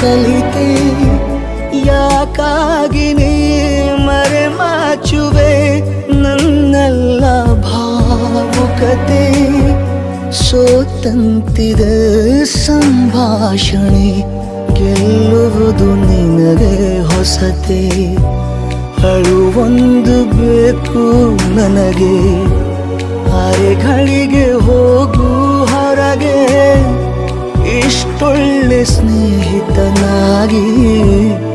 ಕಲಿತೆ ಯಾಕಾಗಿ ನೀ ಮರೆ ಮಾಚುವೆ ನನ್ನೆಲ್ಲ ಭಾವುಕತೆ ಸೋತಂತಿದೆ ಸಂಭಾಷಣೆ ಗೆಲ್ಲುವುದು ನಿನಗೆ ಹೊಸತೆ ಅಳುವೊಂದು ಬೇಕು ನನಗೆ ಅರೆಗಳಿಗೆ ಹೋಗು ಹೊರಗೆ ಇಷ್ಟೊಳ್ಳೆ ಸ್ನೇಹಿತನಾಗಿ